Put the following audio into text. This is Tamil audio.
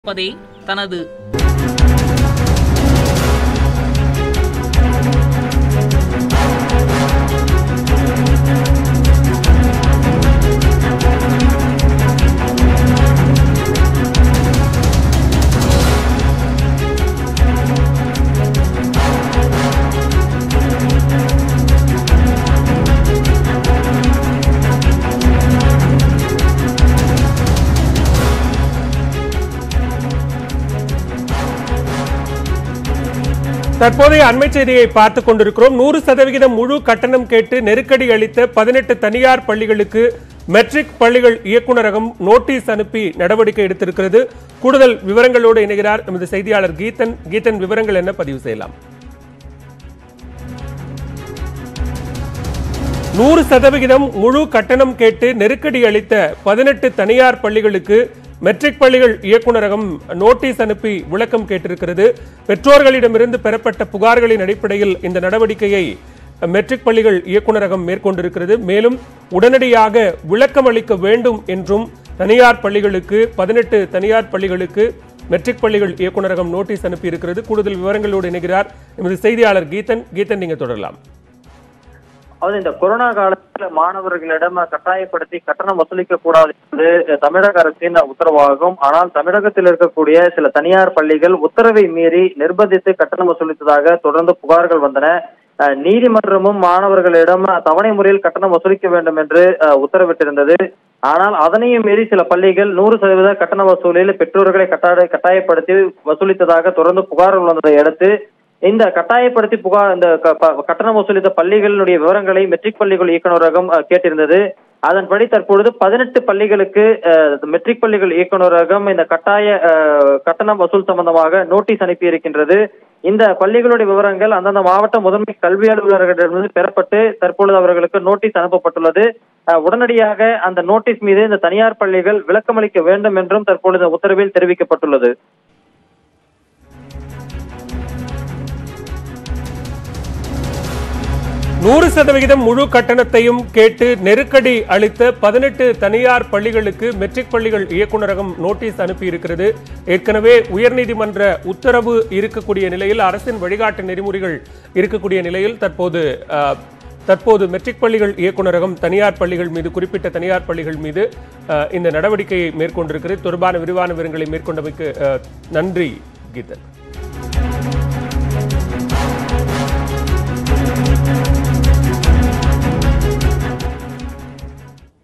இருப்பதே தனது தற்போதைய அண்மை செய்தியை பார்த்துக் கொண்டிருக்கிறோம் நூறு சதவிகிதம் முழு கட்டணம் கேட்டு நெருக்கடி அளித்த பதினெட்டு தனியார் பள்ளிகளுக்கு மெட்ரிக் பள்ளிகள் இயக்குநரகம் நோட்டீஸ் அனுப்பி நடவடிக்கை எடுத்திருக்கிறது கூடுதல் விவரங்களோடு இணைகிறார் நமது செய்தியாளர் கீதன் கீதன் விவரங்கள் என்ன பதிவு செய்யலாம் நூறு சதவிகிதம் முழு கட்டணம் கேட்டு நெருக்கடி அளித்த பதினெட்டு தனியார் பள்ளிகளுக்கு மெட்ரிக் பள்ளிகள் இயக்குநரகம் நோட்டீஸ் அனுப்பி விளக்கம் கேட்டிருக்கிறது பெற்றோர்களிடமிருந்து பெறப்பட்ட புகார்களின் அடிப்படையில் இந்த நடவடிக்கையை மெட்ரிக் பள்ளிகள் இயக்குநரகம் மேற்கொண்டிருக்கிறது மேலும் உடனடியாக விளக்கம் அளிக்க வேண்டும் என்றும் தனியார் பள்ளிகளுக்கு பதினெட்டு தனியார் பள்ளிகளுக்கு மெட்ரிக் பள்ளிகள் இயக்குநரகம் நோட்டீஸ் அனுப்பியிருக்கிறது கூடுதல் விவரங்களோடு இணைகிறார் எமது செய்தியாளர் கீதன் கீதன் நீங்க தொடரலாம் அதாவது இந்த கொரோனா காலத்துல மாணவர்களிடம் கட்டாயப்படுத்தி கட்டணம் வசூலிக்க கூடாது என்பது தமிழக அரசின் உத்தரவாகும் ஆனால் தமிழகத்தில் இருக்கக்கூடிய சில தனியார் பள்ளிகள் உத்தரவை மீறி நிர்பந்தித்து கட்டணம் வசூலித்ததாக தொடர்ந்து புகார்கள் வந்தன அஹ், நீதிமன்றமும் மாணவர்களிடம் தவணை முறையில் கட்டணம் வசூலிக்க வேண்டும் என்று அஹ், உத்தரவிட்டிருந்தது ஆனால் அதனையும் மீறி சில பள்ளிகள் நூறு சதவீத கட்டண வசூலில் பெற்றோர்களை கட்டாய கட்டாயப்படுத்தி வசூலித்ததாக தொடர்ந்து புகார்கள் வந்ததை அடுத்து இந்த கட்டாயப்படுத்தி புகார் இந்த க- ப- கட்டணம் வசூலித்த பள்ளிகளுடைய விவரங்களை மெட்ரிக் பள்ளிகள் இயக்குநரகம் அஹ், கேட்டிருந்தது அதன்படி தற்பொழுது பதினெட்டு பள்ளிகளுக்கு அஹ், மெட்ரிக் பள்ளிகள் இயக்குநரகம் இந்த கட்டாய அஹ், கட்டணம் வசூல் சம்பந்தமாக நோட்டீஸ் அனுப்பி இருக்கின்றது இந்த பள்ளிகளுடைய விவரங்கள் அந்தந்த மாவட்ட முதன்மை கல்வி அலுவலர்களிடமிருந்து பெறப்பட்டு தற்பொழுது அவர்களுக்கு நோட்டீஸ் அனுப்பப்பட்டுள்ளது அஹ், உடனடியாக அந்த நோட்டீஸ் மீது இந்த தனியார் பள்ளிகள் விளக்கமளிக்க வேண்டும் என்றும் தற்பொழுது உத்தரவில் தெரிவிக்கப்பட்டுள்ளது நூறு சதவிகிதம் முழு கட்டணத்தையும் கேட்டு நெருக்கடி அளித்த பதினெட்டு தனியார் பள்ளிகளுக்கு மெட்ரிக் பள்ளிகள் இயக்குநரகம் நோட்டீஸ் அனுப்பியிருக்கிறது ஏற்கனவே உயர்நீதிமன்ற உத்தரவு இருக்கக்கூடிய நிலையில் அரசின் வழிகாட்டு நெறிமுறைகள் இருக்கக்கூடிய நிலையில் தற்போது அஹ், தற்போது மெட்ரிக் பள்ளிகள் இயக்குநரகம் தனியார் பள்ளிகள் மீது குறிப்பிட்ட தனியார் பள்ளிகள் மீது அஹ், இந்த நடவடிக்கையை மேற்கொண்டிருக்கிறது தொடர்பான விரிவான விவரங்களை மேற்கொண்டமைக்கு அஹ், நன்றி கீதன்